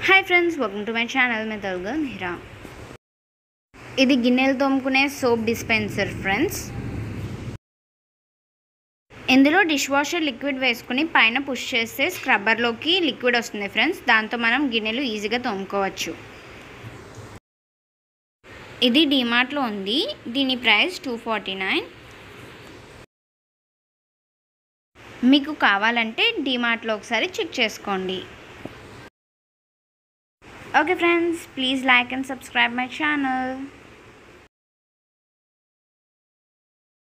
hi friends welcome to my channel మీ తెలుగు మీరా ఇది గిన్నెలు తోముకునే సోప్ డిస్పెన్సర్ ఫ్రెండ్స్ ఇందులో డిష్ వాషర్ లిక్విడ్ వేసుకుని పైన పుష్ చేస్తే స్క్రబ్బర్లోకి లిక్విడ్ వస్తుంది ఫ్రెండ్స్ దాంతో మనం గిన్నెలు ఈజీగా తోముకోవచ్చు ఇది డిమార్ట్లో ఉంది దీని ప్రైస్ టూ ఫార్టీ నైన్ మీకు కావాలంటే డిమార్ట్లో ఒకసారి చెక్ చేసుకోండి okay friends please like and subscribe my channel